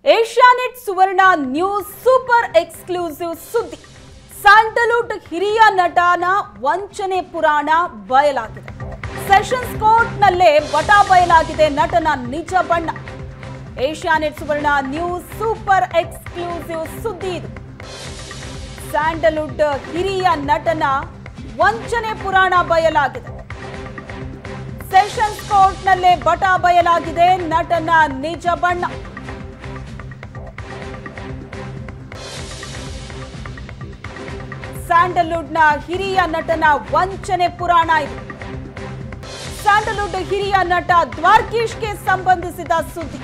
Asianet Suvarna news super exclusive ಸುದ್ದಿ Sandalwood ಹಿರಿಯ ನಟನ ವಂಚನೆ ಪುರಾಣ ಬಯಲಾಗಿದೆ ಸೆಷನ್ಸ್ ಕೋರ್ಟ್ನಲ್ಲೇ ಬಟ ಬಯಲಾಗಿದೆ ನಟನ ನಿಜ ಬಣ್ಣ Asianet Suvarna news super exclusive ಸುದ್ದಿ ಇದು ಸ್ಯಾಂಡಲ್ವುಡ್ ಹಿರಿಯ ನಟನ ವಂಚನೆ ಪುರಾಣ ಬಯಲಾಗಿದೆ ಸೆಷನ್ಸ್ ಕೋರ್ಟ್ನಲ್ಲೇ ಬಟ ಬಯಲಾಗಿದೆ ನಟನ ನಿಜ ಬಣ್ಣ ಸ್ಯಾಂಡಲ್ವುಡ್ನ ಹಿರಿಯ ನಟನ ವಂಚನೆ ಪುರಾಣ ಇದು ಸ್ಯಾಂಡಲ್ವುಡ್ ಹಿರಿಯ ನಟ ದ್ವಾರ್ಕೀಶ್ಗೆ ಸಂಬಂಧಿಸಿದ ಸುದ್ದಿ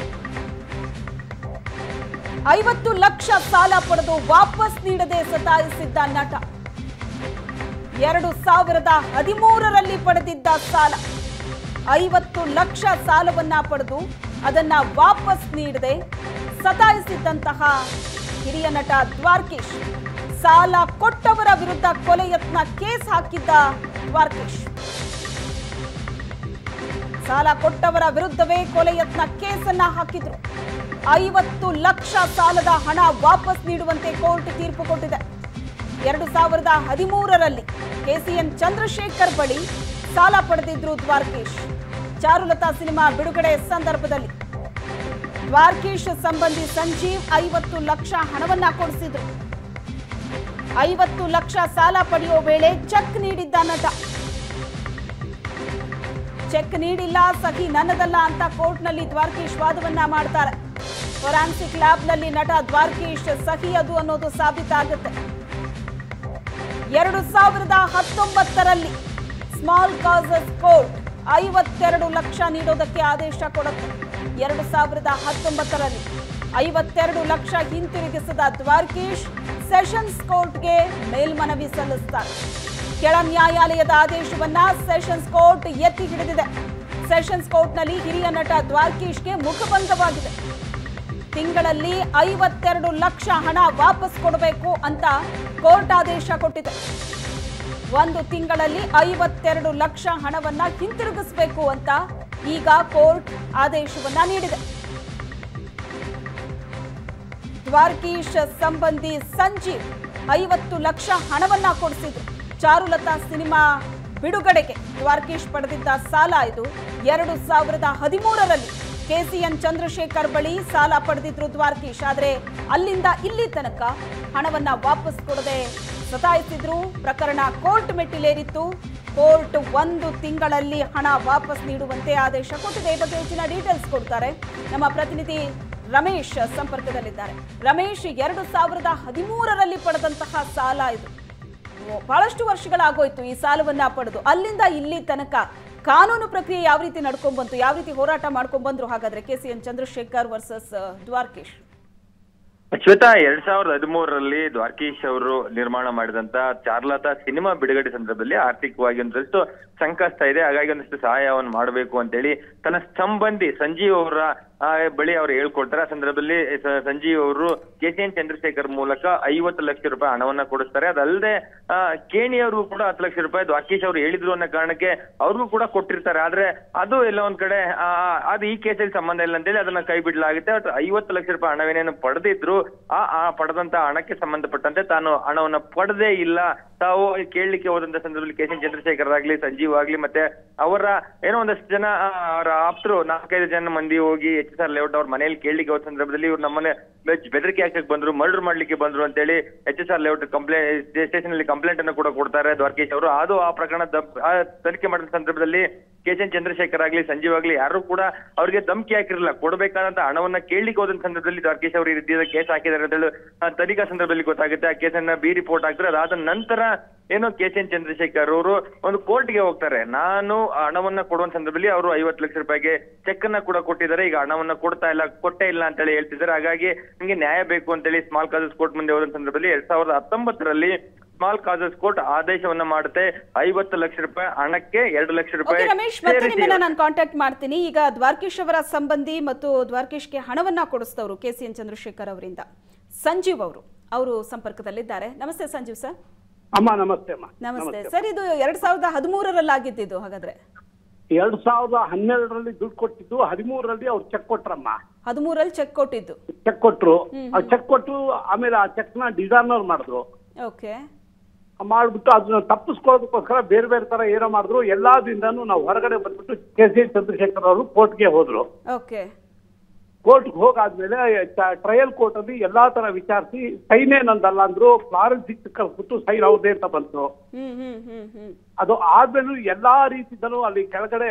ಐವತ್ತು ಲಕ್ಷ ಸಾಲ ಪಡೆದು ವಾಪಸ್ ನೀಡದೆ ಸತಾಯಿಸಿದ್ದ ನಟ ಎರಡು ಸಾವಿರದ ಹದಿಮೂರರಲ್ಲಿ ಪಡೆದಿದ್ದ ಸಾಲ ಐವತ್ತು ಲಕ್ಷ ಸಾಲವನ್ನ ಪಡೆದು ಅದನ್ನ ವಾಪಸ್ ನೀಡದೆ ಸತಾಯಿಸಿದ್ದಂತಹ ಹಿರಿಯ ನಟ ದ್ವಾರ್ಕೀಶ್ ಸಾಲ ಕೊಟ್ಟವರ ವಿರುದ್ಧ ಕೊಲೆ ಯತ್ನ ಕೇಸ್ ಹಾಕಿದ್ದ ದ್ವಾರ್ಕೀಶ್ ಸಾಲ ಕೊಟ್ಟವರ ವಿರುದ್ಧವೇ ಕೊಲೆ ಯತ್ನ ಕೇಸನ್ನ ಹಾಕಿದ್ರು ಐವತ್ತು ಲಕ್ಷ ಸಾಲದ ಹಣ ವಾಪಸ್ ನೀಡುವಂತೆ ಕೋರ್ಟ್ ತೀರ್ಪು ಕೊಟ್ಟಿದೆ ಎರಡು ಸಾವಿರದ ಹದಿಮೂರರಲ್ಲಿ ಕೆಸಿಎನ್ ಚಂದ್ರಶೇಖರ್ ಬಳಿ ಸಾಲ ಪಡೆದಿದ್ರು ದ್ವಾರಕೀಶ್ ಚಾರುಲತಾ ಸಿನಿಮಾ ಬಿಡುಗಡೆ ಸಂದರ್ಭದಲ್ಲಿ ದ್ವಾರಕೀಶ್ ಸಂಬಂಧಿ ಸಂಜೀವ್ ಐವತ್ತು ಲಕ್ಷ ಹಣವನ್ನ ಕೊಡಿಸಿದ್ರು ಐವತ್ತು ಲಕ್ಷ ಸಾಲ ಪಡೆಯೋ ವೇಳೆ ಚೆಕ್ ನೀಡಿದ್ದ ನಟ ಚೆಕ್ ನೀಡಿಲ್ಲ ಸಹಿ ನನ್ನದಲ್ಲ ಅಂತ ಕೋರ್ಟ್ನಲ್ಲಿ ದ್ವಾರಕೀಶ್ ವಾದವನ್ನ ಮಾಡ್ತಾರೆ ಫೊರಾನ್ಸಿಕ್ ಲ್ಯಾಬ್ನಲ್ಲಿ ನಟ ದ್ವಾರಕೀಶ್ ಸಹಿ ಅದು ಅನ್ನೋದು ಸಾಬೀತಾಗುತ್ತೆ ಎರಡು ಸಾವಿರದ ಹತ್ತೊಂಬತ್ತರಲ್ಲಿ ಸ್ಮಾಲ್ ಕಾಸಸ್ ಕೋರ್ಟ್ ಐವತ್ತೆರಡು ಲಕ್ಷ ನೀಡೋದಕ್ಕೆ ಆದೇಶ ಕೊಡುತ್ತೆ ಎರಡು ಸಾವಿರದ ಹತ್ತೊಂಬತ್ತರಲ್ಲಿ ಐವತ್ತೆರಡು ಲಕ್ಷ ಹಿಂತಿರುಗಿಸಿದ ದ್ವಾರಕೀಶ್ ಸೆಷನ್ಸ್ ಕೋರ್ಟ್ಗೆ ಮೇಲ್ಮನವಿ ಸಲ್ಲಿಸ್ತಾರೆ ಕೆಳ ನ್ಯಾಯಾಲಯದ ಆದೇಶವನ್ನ ಸೆಷನ್ಸ್ ಕೋರ್ಟ್ ಎತ್ತಿ ಹಿಡಿದಿದೆ ಸೆಷನ್ಸ್ ಕೋರ್ಟ್ನಲ್ಲಿ ಹಿರಿಯ ನಟ ದ್ವಾರಕೀಶ್ಗೆ ಮುಖಭಂಗವಾಗಿದೆ ತಿಂಗಳಲ್ಲಿ ಐವತ್ತೆರಡು ಲಕ್ಷ ಹಣ ವಾಪಸ್ ಕೊಡಬೇಕು ಅಂತ ಕೋರ್ಟ್ ಆದೇಶ ಕೊಟ್ಟಿದೆ ಒಂದು ತಿಂಗಳಲ್ಲಿ ಐವತ್ತೆರಡು ಲಕ್ಷ ಹಣವನ್ನ ಹಿಂತಿರುಗಿಸಬೇಕು ಅಂತ ಈಗ ಕೋರ್ಟ್ ಆದೇಶವನ್ನ ನೀಡಿದೆ ದ್ವಾರಕೀಶ್ ಸಂಬಂಧಿ ಸಂಜೀವ್ ಐವತ್ತು ಲಕ್ಷ ಹಣವನ್ನ ಕೊಡಿಸಿದ್ರು ಚಾರುಲತಾ ಸಿನಿಮಾ ಬಿಡುಗಡೆಗೆ ದ್ವಾರಕೀಶ್ ಪಡೆದಿದ್ದ ಸಾಲ ಇದು ಎರಡು ಸಾವಿರದ ಹದಿಮೂರರಲ್ಲಿ ಕೆಸಿಎನ್ ಚಂದ್ರಶೇಖರ್ ಬಳಿ ಸಾಲ ಪಡೆದಿದ್ರು ದ್ವಾರಕೀಶ್ ಆದ್ರೆ ಅಲ್ಲಿಂದ ಇಲ್ಲಿ ತನಕ ಹಣವನ್ನ ವಾಪಸ್ ಕೊಡದೆ ಸತಾಯಿಸಿದ್ರು ಪ್ರಕರಣ ಕೋರ್ಟ್ ಮೆಟ್ಟಿಲೇರಿತ್ತು ಕೋರ್ಟ್ ಒಂದು ತಿಂಗಳಲ್ಲಿ ಹಣ ವಾಪಸ್ ನೀಡುವಂತೆ ಆದೇಶ ಕೊಟ್ಟಿದೆ ಈ ಬಗ್ಗೆ ಹೆಚ್ಚಿನ ಡೀಟೇಲ್ಸ್ ಕೊಡ್ತಾರೆ ನಮ್ಮ ಪ್ರತಿನಿಧಿ ರಮೇಶ್ ಸಂಪರ್ಕದಲ್ಲಿದ್ದಾರೆ ರಮೇಶ್ ಎರಡು ಸಾವಿರದ ಹದಿಮೂರರಲ್ಲಿ ಪಡೆದಂತಹ ಸಾಲ ಇದು ಬಹಳಷ್ಟು ವರ್ಷಗಳಾಗೋಯ್ತು ಈ ಸಾಲವನ್ನ ಪಡೆದು ಅಲ್ಲಿಂದ ಇಲ್ಲಿ ತನಕ ಕಾನೂನು ಪ್ರಕ್ರಿಯೆ ಯಾವ ರೀತಿ ನಡ್ಕೊಂಡ್ ಬಂತು ಯಾವ ರೀತಿ ಹೋರಾಟ ಮಾಡ್ಕೊಂಡ್ ಬಂದ್ರು ಹಾಗಾದ್ರೆ K C N Chandrashekar versus Dwarakish Shweta ಎರಡ್ ಸಾವಿರದ ಹದಿಮೂರರಲ್ಲಿ ದ್ವಾರಕೀಶ್ ಅವರು ನಿರ್ಮಾಣ ಮಾಡಿದಂತ ಚಾರ್ಲತಾ ಸಿನಿಮಾ ಬಿಡುಗಡೆ ಸಂದರ್ಭದಲ್ಲಿ ಆರ್ಥಿಕವಾಗಿ ಒಂದಷ್ಟು ಸಂಕಷ್ಟ ಇದೆ ಹಾಗಾಗಿ ಒಂದಷ್ಟು ಸಹಾಯವನ್ನು ಮಾಡಬೇಕು ಅಂತೇಳಿ ತನ್ನ ಸಂಬಂಧಿ ಸಂಜೀವ್ ಅವರ ಆ, ಬಳಿ ಅವ್ರು ಹೇಳ್ಕೊಡ್ತಾರೆ ಆ ಸಂದರ್ಭದಲ್ಲಿ ಸ- ಸಂಜೀವ್ ಅವರು ಕೆ ಸಿ ಎನ್ ಚಂದ್ರಶೇಖರ್ ಮೂಲಕ ಐವತ್ತು ಲಕ್ಷ ರೂಪಾಯಿ ಹಣವನ್ನ ಕೊಡಿಸ್ತಾರೆ ಅದಲ್ಲದೆ ಕೇಣಿ ಅವರು ಕೂಡ ಹತ್ತು ಲಕ್ಷ ರೂಪಾಯಿ ದ್ವಾರಕೀಶ್ ಅವರು ಹೇಳಿದ್ರು ಅನ್ನೋ ಕಾರಣಕ್ಕೆ ಅವ್ರಿಗೂ ಕೂಡ ಕೊಟ್ಟಿರ್ತಾರೆ ಆದ್ರೆ ಅದು ಎಲ್ಲ ಒಂದ್ ಕಡೆ ಆ, ಅದು ಈ ಕೇಸಲ್ಲಿ ಸಂಬಂಧ ಇಲ್ಲ ಅಂತೇಳಿ ಅದನ್ನ ಕೈ ಬಿಡ್ಲಾಗುತ್ತೆ ಬಟ್ ಐವತ್ತು ಲಕ್ಷ ರೂಪಾಯಿ ಹಣವೇನೇನು ಪಡೆದಿದ್ರು ಆ ಆ ಪಡೆದಂತ ಹಣಕ್ಕೆ ಸಂಬಂಧಪಟ್ಟಂತೆ ತಾನು ಹಣವನ್ನ ಪಡೆದೇ ಇಲ್ಲ ತಾವು ಕೇಳಲಿಕ್ಕೆ ಹೋದಂತ ಸಂದರ್ಭದಲ್ಲಿ ಕೆ ಸಿ ಚಂದ್ರಶೇಖರ್ ಆಗ್ಲಿ ಸಂಜೀವ್ ಆಗ್ಲಿ ಮತ್ತೆ ಅವರ ಏನೋ ಒಂದಷ್ಟು ಜನ ಆ, ಅವರ ಆಪ್ತರು ನಾಲ್ಕೈದು ಜನ ಮಂದಿ ಹೋಗಿ ಎಚ್ ಎಸ್ ಆರ್ ಲೇಔಟ್ ಅವ್ರ ಮನೆಯಲ್ಲಿ ಕೇಳಲಿಕ್ಕೆ ಹೋದ ಸಂದರ್ಭದಲ್ಲಿ ಇವ್ರು ನಮ್ಮನೆ ಬೆಚ್- ಬೆದರಿಕೆ ಹಾಕಕ್ ಬಂದ್ರು ಮರ್ಡರ್ ಮಾಡ್ಲಿಕ್ಕೆ ಬಂದ್ರು ಅಂತೇಳಿ H S R layout complaint station ಅಲ್ಲಿ ಕಂಪ್ಲೇಂಟ್ ಅನ್ನು ಕೂಡ ಕೊಡ್ತಾರೆ ದ್ವಾರಕೇಶ್ ಅವರು ಅದು ಆ ಪ್ರಕರಣ ದಬ್- ಆ ತನಿಖೆ ಮಾಡಿದ ಸಂದರ್ಭದಲ್ಲಿ ಕೆ ಎನ್ ಚಂದ್ರಶೇಖರ್ ಆಗ್ಲಿ ಸಂಜೀವ್ ಆಗ್ಲಿ ಯಾರು ಕೂಡ ಅವ್ರಿಗೆ ಧಮಕಿ ಹಾಕಿರಲಿಲ್ಲ ಕೊಡಬೇಕಾದಂತ ಹಣವನ್ನ ಕೇಳಲಿಕ್ಕೆ ಹೋದ ಸಂದರ್ಭದಲ್ಲಿ ದ್ವಾರಕೇಶ್ ಅವರು ಈ ರೀತಿಯ ಕೇಸ್ ಹಾಕಿದ್ದಾರೆ ಅಂತ ಹೇಳಿ ಆ ತನಿಖಾ ಸಂದರ್ಭದಲ್ಲಿ ಗೊತ್ತಾಗುತ್ತೆ ಆ ಕೇಸನ್ನ ಬಿ ರಿಪೋರ್ಟ್ ಹಾಕ್ತಾರೆ ಅದಾದ ನಂತರ ಏನು ಕೆ ಎನ್ ಚಂದ್ರಶೇಖರ್ ಅವರು ಒಂದು ಕೋರ್ಟ್ಗೆ ಹೋಗ್ತಾರೆ ನಾನು ಹಣವನ್ನ ಕೊಡುವ ಸಂದರ್ಭದಲ್ಲಿ ಅವರು ಐವತ್ತು ಲಕ್ಷ ರೂಪಾಯಿಗೆ ಚೆಕ್ ಅನ್ನ ಕೂಡ ಕೊಟ್ಟಿದ್ದಾರೆ ಈಗ ಹಣವನ್ನ ಕೊಡ್ತಾ ಇಲ್ಲ ಕೊಟ್ಟೇ ಇಲ್ಲ ಅಂತ ಹೇಳಿ ಹೇಳ್ತಿದ್ದಾರೆ ಹಾಗಾಗಿ ನಿಮಗೆ ನ್ಯಾಯ ಬೇಕು ಅಂತೇಳಿ ಸ್ಮಾಲ್ ಕಾಸಸ್ ಕೋರ್ಟ್ ಮುಂದೆ ಹೋದ ಸಂದರ್ಭದಲ್ಲಿ ಎರಡ್ ಸಾವಿರದ ಹತ್ತೊಂಬತ್ತರಲ್ಲಿ ಸ್ಮಾಲ್ ಕಾಸಸ್ ಕೋರ್ಟ್ ಆದೇಶವನ್ನ ಮಾಡುತ್ತೆ ಐವತ್ತು ಲಕ್ಷ ರೂಪಾಯಿ ಹಣಕ್ಕೆ ಎರಡು ಲಕ್ಷ ಓಕೆ ರೂಪಾಯಿ ರಮೇಶ್ ಮತ್ತೆ ಸೇರಿಸಿ ನಿಮ್ಮನ್ನ ನಾನು ಕಾಂಟ್ಯಾಕ್ಟ್ ಮಾಡ್ತೀನಿ ಈಗ ದ್ವಾರಕೀಶ್ ಅವರ ಸಂಬಂಧಿ ಮತ್ತು ದ್ವಾರಕೀಶ್ಗೆ ಹಣವನ್ನ ಕೊಡಿಸಿದವರು ಕೆ ಸಿ ಎನ್ ಚಂದ್ರಶೇಖರ್ ಅವರಿಂದ ಸಂಜೀವ್ ಅವರು ಅವರು ಸಂಪರ್ಕದಲ್ಲಿದ್ದಾರೆ ನಮಸ್ತೆ ಸಂಜೀವ್ ಸರ್ ಅಮ್ಮ ನಮಸ್ತೆ ಅಮ್ಮ ನಮಸ್ತೆ ಸರ್ ಇದು ಎರಡ್ ಸಾವಿರದ ಹದಿಮೂರರಲ್ಲಿ ಆಗಿದ್ದಿದ್ದು ಹಾಗಾದ್ರೆ ಎರಡ್ ಸಾವಿರದ ಹನ್ನೆರಡರಲ್ಲಿ ದುಡ್ಡು ಕೊಟ್ಟಿದ್ದು ಹದಿಮೂರರಲ್ಲಿ ಅವ್ರು ಚೆಕ್ ಕೊಟ್ರಮ್ಮ ಹದಿಮೂರಲ್ಲಿ ಚೆಕ್ ಕೊಟ್ಟಿದ್ದು ಚೆಕ್ ಕೊಟ್ರು ಆ ಚೆಕ್ ಕೊಟ್ಟು ಆಮೇಲೆ ಆ ಚೆಕ್ ನ ಡಿಸಾರ್ನರ್ ಮಾಡಿದ್ರು ಓಕೆ ಮಾಡ್ಬಿಟ್ಟು ಅದನ್ನ ತಪ್ಪಿಸ್ಕೊಳ್ಳೋದಕ್ಕೋಸ್ಕರ ಬೇರೆ ಬೇರೆ ತರ ಏನೋ ಮಾಡಿದ್ರು ಎಲ್ಲಾದ್ರಿಂದನೂ ನಾವು ಹೊರಗಡೆ ಬಂದ್ಬಿಟ್ಟು ಕೆ ಸಿ ಚಂದ್ರಶೇಖರ್ ಅವರು ಕೋರ್ಟ್ಗೆ ಹೋದ್ರು ಓಕೆ ಕೋರ್ಟ್ಗೆ ಹೋಗಾದ್ಮೇಲೆ ಟ್ರಯಲ್ ಕೋರ್ಟ್ ಅಲ್ಲಿ ಎಲ್ಲಾ ತರ ವಿಚಾರಿಸಿ ಸೈನೇ ನಂದಲ್ಲ ಅಂದ್ರು ಫ್ಲಾರೆನ್ಸಿಕ್ ಕಳ್ಸ್ಬಿಟ್ಟು ಸೈನ್ ಅವ್ರದೇ ಅಂತ ಬಂತು ಹ್ಮ್ ಹ್ಮ್ ಹ್ಮ್ ಹ್ಮ್ ಅದು ಆದ್ಮೇಲೂ ಎಲ್ಲಾ ರೀತಿಯಿಂದಲೂ ಅಲ್ಲಿ ಕೆಳಗಡೆ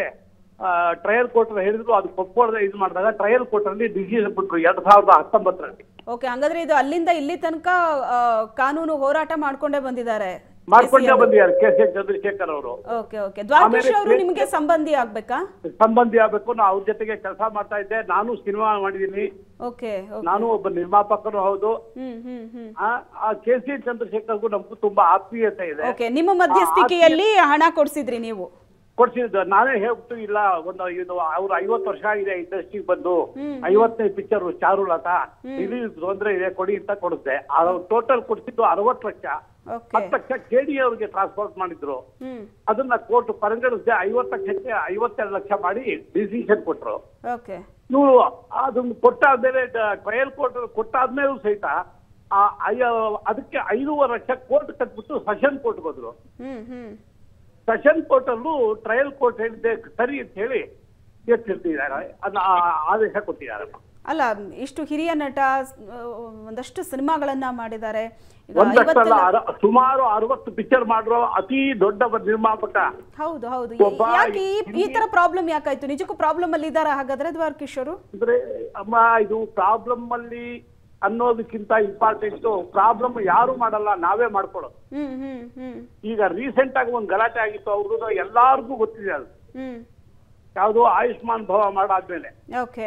ಟ್ರಯಲ್ ಕೋರ್ಟ್ ಹೇಳಿದ್ರು ಅದು ಒಪ್ಕೊಳ್ಳದೆ ಇದು ಮಾಡಿದಾಗ ಟ್ರಯಲ್ ಕೋರ್ಟ್ ಅಲ್ಲಿ ಡಿಸಿಷನ್ ಬಿಟ್ರು ಎರಡ್ ಸಾವಿರದ ಹತ್ತೊಂಬತ್ತರಲ್ಲಿ ಓಕೆ ಹಂಗಾದ್ರೆ ಇದು ಅಲ್ಲಿಂದ ಇಲ್ಲಿ ತನಕ ಆ, ಕಾನೂನು ಹೋರಾಟ ಮಾಡ್ಕೊಂಡೇ ಬಂದಿದ್ದಾರೆ ಮಾಡ್ಕೊಂಡೇ ಬಂದಿದ್ದಾರೆ ಕೆ ಸಿ ಚಂದ್ರಶೇಖರ್ ಅವರು ಓಕೆ ಓಕೆ ದ್ವಾರಕೀಶ್ ಆಮೇಲೆ ಅವರು ನಿಮಗೆ ಸಂಬಂಧಿ ಆಗ್ಬೇಕಾ ಸಂಬಂಧಿ ಆಗ್ಬೇಕು ನಾ ಅವ್ರ ಜೊತೆಗೆ ಕೆಲಸ ಮಾಡ್ತಾ ಇದ್ದೆ ನಾನು ಸಿನಿಮಾ ಮಾಡಿದೀನಿ ಓಕೆ ಓಕೆ ನಾನು ಒಬ್ಬ ನಿರ್ಮಾಪಕರು ಹೌದು ಹ್ಮ್ ಹ್ಮ್ ಹ್ಮ್ ಆ ಕೆ ಸಿ ಚಂದ್ರಶೇಖರ್ಗೂ ನಮಗೂ ತುಂಬಾ ಆತ್ಮೀಯತೆ ಇದೆ ಓಕೆ ನಿಮ್ಮ ಮಧ್ಯಸ್ಥಿಕೆಯಲ್ಲಿ ಹಣ ಕೊಡ್ಸಿದ್ರಿ ನೀವು ಕೊಡ್ಸಿದ್ದು ನಾನೇ ಹೇಳ್ಬಿಟ್ಟು ಇಲ್ಲ ಒಂದು ಇದು ಅವ್ರು ಐವತ್ತು ವರ್ಷ ಆಗಿದೆ ಇಂಡಸ್ಟ್ರಿಗೆ ಬಂದು ಐವತ್ತನೇ ಪಿಕ್ಚರ್ ಚಾರುಲತಾ ರಿಲೀಸ್ ತೊಂದ್ರೆ ಇದೆ ಕೊಡಿ ಅಂತ ಕೊಡುತ್ತೆ ಟೋಟಲ್ ಕೊಡ್ಸಿದ್ದು ಅರವತ್ತು ಲಕ್ಷ ಓಕೆ ಹತ್ತು ಲಕ್ಷ ಕೆ ಡಿ ಅವ್ರಿಗೆ ಟ್ರಾನ್ಸ್ಫರ್ ಮಾಡಿದ್ರು ಹ್ಮ್ ಅದನ್ನ ಕೋರ್ಟ್ ಪರಿಗಣಿಸದೆ ಐವತ್ತು ಲಕ್ಷಕ್ಕೆ ಐವತ್ತೆರಡು ಲಕ್ಷ ಮಾಡಿ ಡಿಸಿಷನ್ ಕೊಟ್ರು ಓಕೆ ಇವರು ಅದನ್ನು ಕೊಟ್ಟಾದ್ಮೇಲೆ ಟ್ರಯಲ್ ಕೋರ್ಟ್ ಕೊಟ್ಟಾದ್ಮೇಲೂ ಸಹಿತ ಆ ಐ- ಅದಕ್ಕೆ ಐದೂವರೆ ಲಕ್ಷ ಕೋರ್ಟ್ ಕಟ್ಬಿಟ್ಟು ಸೆಷನ್ ಕೋರ್ಟ್ ಹೋದ್ರು ಹ್ಮ್ ಹ್ಮ್ ಸೆಷನ್ ಕೋರ್ಟ್ ಅಲ್ಲೂ ಟ್ರಯಲ್ ಕೋರ್ಟ್ ಹೇಳಿದ್ದೆ ಸರಿ ಅಂತ ಹೇಳಿ ಎತ್ತಿರ್ತಿದ್ದಾರೆ ಅದನ್ನ ಆ- ಆದೇಶ ಕೊಟ್ಟಿದ್ದಾರೆ ಅಲ್ಲ ಇಷ್ಟು ಹಿರಿಯ ನಟ ಆ, ಒಂದಷ್ಟು ಸಿನಿಮಾಗಳನ್ನ ಮಾಡಿದ್ದಾರೆ ಈಗ ಒಂದಷ್ಟಲ್ಲ ಐವತ್ತೆಲ್ಲ- ಅರ- ಸುಮಾರು ಅರವತ್ತು ಪಿಕ್ಚರ್ ಮಾಡಿರೋ ಅತಿ ದೊಡ್ಡ ಒಬ್ಬ ನಿರ್ಮಾಪಕ ಹೌದು ಹೌದು ಒಬ್ಬ ಯಾಕೆ ಈ- ಈ ತರ ಪ್ರಾಬ್ಲಮ್ ಯಾಕಾಯ್ತು ನಿಜಕ್ಕೂ ಪ್ರಾಬ್ಲಮ್ ಅಲ್ಲಿ ಇದಾರ ಹಾಗಾದ್ರೆ ದ್ವಾರಕೀಶ್ ಅವರು ಅಂದ್ರೆ ಅಮ್ಮ ಇದು ಪ್ರಾಬ್ಲಮ್ ಅಲ್ಲಿ ಅನ್ನೋದಕ್ಕಿಂತ ಇಂಪಾರ್ಟೆಂಟ್ ಪ್ರಾಬ್ಲಮ್ ಯಾರು ಮಾಡಲ್ಲ ನಾವೇ ಮಾಡ್ಕೊಳ್ಳೋದು ಹ್ಮ್ ಹ್ಮ್ ಹ್ಮ್ ಈಗ ರೀಸೆಂಟ್ ಆಗಿ ಒಂದು ಗಲಾಟೆ ಆಗಿತ್ತು ಅವ್ರದ್ದು ಎಲ್ಲಾರ್ಗೂ ಗೊತ್ತಿದೆ ಅದು ಹ್ಮ್ ಯಾವುದು ಆಯುಷ್ಮಾನ್ ಭವ ಮಾಡಾದ್ಮೇಲೆ ಓಕೆ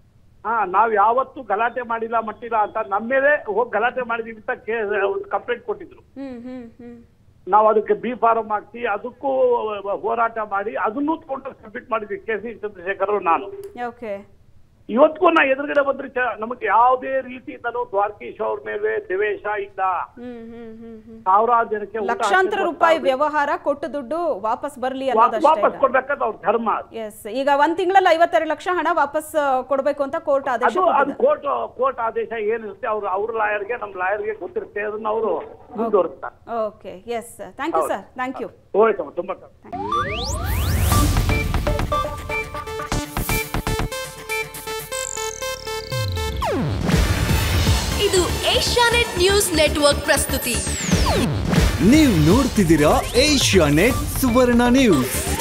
ಹಾ ನಾವ್ ಯಾವತ್ತೂ ಗಲಾಟೆ ಮಾಡಿಲ್ಲ ಮಟ್ಟಿಲ್ಲ ಅಂತ ನಮ್ಮ ಮೇಲೆ ಹೋಗಿ ಗಲಾಟೆ ಮಾಡಿದೀವಿ ಅಂತ ಕೇ ಒಂದು ಕಂಪ್ಲೇಂಟ್ ಕೊಟ್ಟಿದ್ರು ಹ್ಮ್ ಹ್ಮ್ ಹ್ಮ್ ನಾವು ಅದಕ್ಕೆ ಬಿ ಫಾರಂ ಹಾಕಿ ಅದಕ್ಕೂ ಹೋರಾಟ ಮಾಡಿ ಅದನ್ನೂ ತಗೊಂಡು ಸಬ್ಮಿಟ್ ಮಾಡಿದ್ವಿ ಕೆ ಸಿ ಚಂದ್ರಶೇಖರ್ ಅವ್ರು ನಾನು ಓಕೆ ಇವತ್ತಿಗೂ ನಾ ಎದುರುಗಡೆ ಬಂದ್ರೆ ಚ- ನಮಗೆ ಯಾವುದೇ ರೀತಿಯಿಂದಲೂ ದ್ವಾರಕೀಶ್ ಅವ್ರ ಮೇಲೆ ದೇವೇಶ ಇಲ್ಲ ಹ್ಮ್ ಹ್ಮ್ ಹ್ಮ್ ಹ್ಮ್ ಸಾವಿರಾರು ಜನಕ್ಕೆ ಊಟ ಲಕ್ಷಾಂತರ ಹಾಕಿ ರೂಪಾಯಿ ಬರ್ತಾರೆ. ವ್ಯವಹಾರ ಕೊಟ್ಟು ದುಡ್ಡು ವಾಪಸ್ ಬರ್ಲಿ ವಾ- ಅನ್ನೋದಷ್ಟೇ ವಾಪಸ್ ಕೊಡ್ಬೇಕಂತ ಅವ್ರ ಧರ್ಮ ಅದು. ಎಸ್ ಈಗ ಒಂದ್ ತಿಂಗಳಲ್ಲಿ ಐವತ್ತೆರಡು ಲಕ್ಷ ಹಣ ವಾಪಸ್ ಆ, ಕೊಡ್ಬೇಕು ಅಂತ ಕೋರ್ಟ್ ಆದೇಶ ಅದು ಅದು ಕೊಟ್ಟಿದೆ ಕೋರ್ಟ್ ಕೋರ್ಟ್ ಆದೇಶ ಏನಿರುತ್ತೆ ಅವ್ರು ಅವ್ರ ಲಾಯರ್ಗೆ ನಮ್ಮ ಲಾಯರ್ಗೆ ಗೊತ್ತಿರುತ್ತೆ ಅದನ್ನ ಅವರು ಮುಂದುವರಿಸ್ತಾರೆ okay yes thank you sir thank you ಹೋಯ್ತಮ್ಮ ತುಂಬಾ ಕಷ್ಟ. ಇದು ಏಷ್ಯಾನೆಟ್ ನ್ಯೂಸ್ ನೆಟ್ವರ್ಕ್ ಪ್ರಸ್ತುತಿ ನೀವು ನೋಡ್ತಿದ್ದೀರಾ ಏಷ್ಯಾ ನೆಟ್ ಸುವರ್ಣ ನ್ಯೂಸ್